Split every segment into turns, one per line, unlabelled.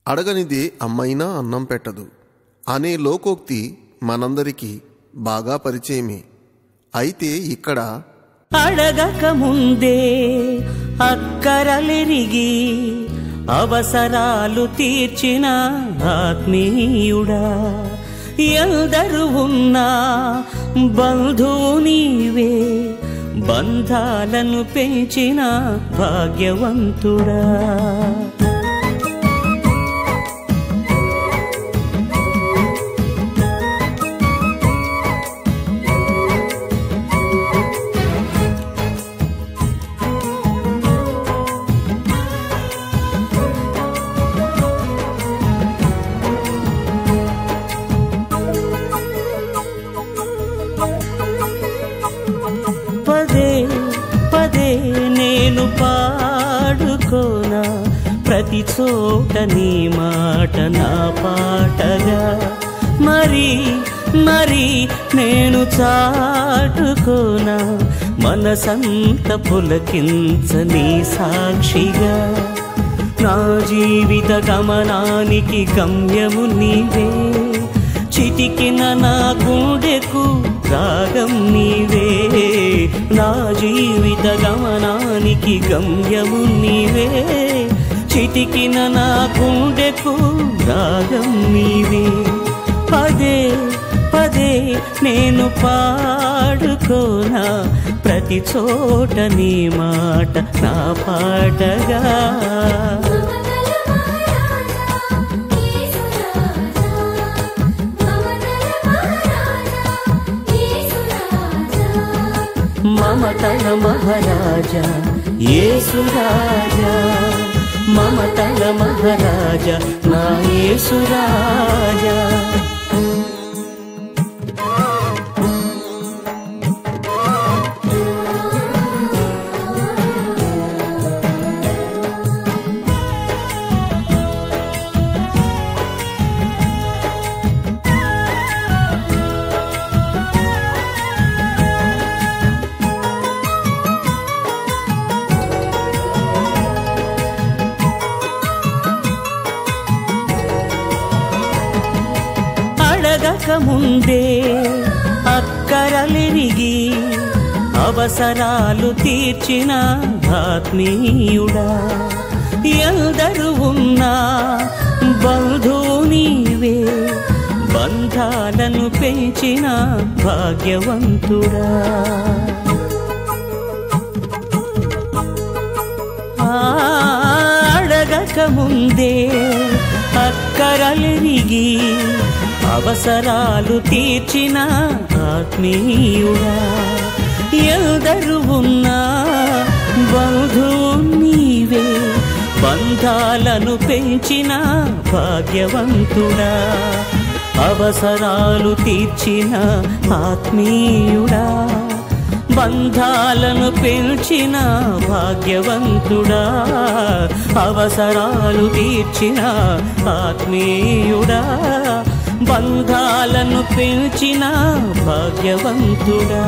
అడగనిదే అమ్మైనా అన్నం పెట్టదు అనే లోకోక్తి మనందరికీ బాగా పరిచయమే అయితే ఇక్కడ
అడగక ముందే అక్కరలెరిగి అవసరాలు తీర్చిన ఆత్మీయుడా ఎందరు ఉన్నా బంధువు నీవే బంధాలను పెంచిన భాగ్యవంతుడా పదే పదే నేను పాడుకోనా ప్రతి చోట నీ మాట నా పాటగా మరి మరి నేను చాటుకోనా మనసంత పులకించని సాక్షిగా నా జీవిత గమనానికి గమ్యము నీవే చిటికిన నా గుండెకు రాగం నీవే నా జీవిత గమనానికి గమ్యము నీవే చిటికిన నా గుండెకు రాగం నీవే పదే పదే నేను పాడుకోనా ప్రతి చోట నీ మాట నా పాటగా మమతల మహారాజా యేసురాజా మమతల మహారాజా నా యేసురాజా అడగక ముందే అక్కరలిరిగి అవసరాలు తీర్చిన ఆత్మీయుడా ఎందరు ఉన్నా బంధువు నీవే బంధాలను పెంచిన భాగ్యవంతుడా ఆ, అడగక ముందే అక్కరలిరిగి అవసరాలు తీర్చిన ఆత్మీయుడా ఎందరు ఉన్నా బంధువు నీవే బంధాలను పెంచిన భాగ్యవంతుడా అవసరాలు తీర్చిన ఆత్మీయుడా బంధాలను పెంచిన భాగ్యవంతుడా అవసరాలు తీర్చిన ఆత్మీయుడా బంధాలను పెంచిన భాగ్యవంతుడా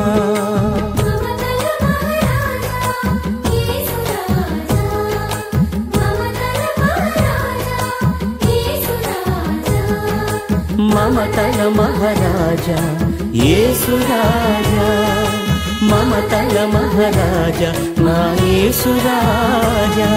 మమతల మహారాజా యేసురాజా మమతల మహారాజా నా యేసురాజా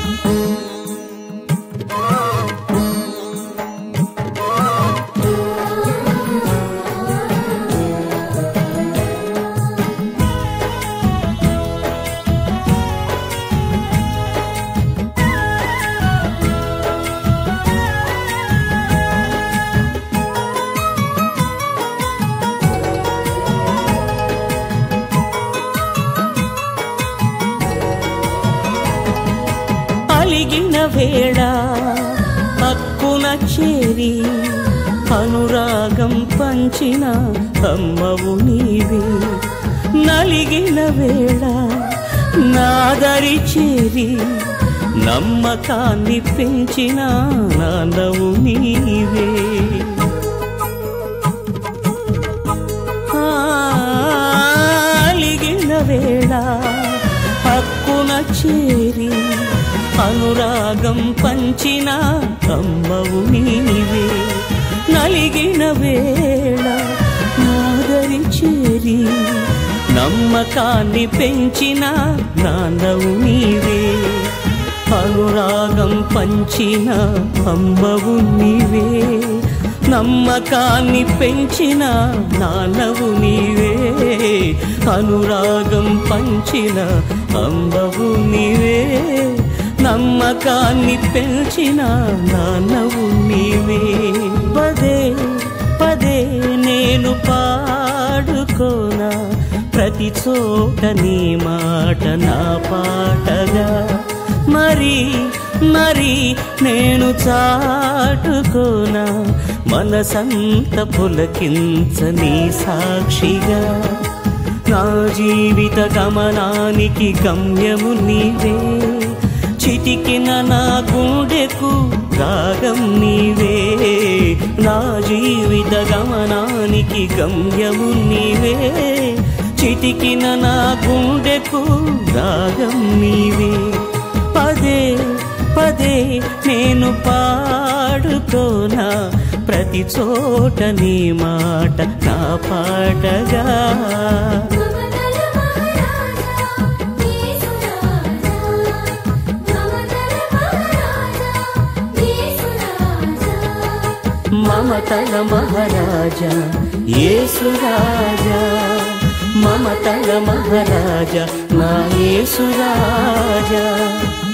అలిగిన వేళ హక్కున చేరి అనురాగం పంచిన అమ్మవు నీవే నలిగిన వేళ నాదరి చేరి నమ్మకాన్ని పెంచిన నాన్నవు నీవే అలిగిన వేళ హక్కున చేరి అనురాగం పంచిన అమ్మవు నీవే నలిగిన వేళ నాదరి చేరి నమ్మకాన్ని పెంచిన నాన్నవు నీవే అనురాగం పంచిన అమ్మవు నీవే నమ్మకాన్ని పెంచిన నాన్నవు నీవే అనురాగం పంచిన అమ్మవు నీవే నమ్మకాన్ని పెంచిన నాన్నవు నీవే పదే పదే నేను పాడుకోనా ప్రతి చోట నీ మాట నా పాటగా మరి మరి నేను చాటుకోనా మనసంత పులకించ నీ సాక్షిగా నా జీవిత గమనానికి గమ్యము నీవే చిటికిన నా గుండెకు రాగం నీవే నా జీవిత గమనానికి గమ్యము నీవే చిటికిన నా గుండెకు రాగం నీవే పదే పదే నేను పాడుకోనా ప్రతి చోట నీ మాట నా పాటగా
మమతల మహారాజా యేసురాజా మమతల మహారాజా యేసురాజా
మమతల మహారాజా యేసురాజా మమతల మహారాజా నా యేసురాజా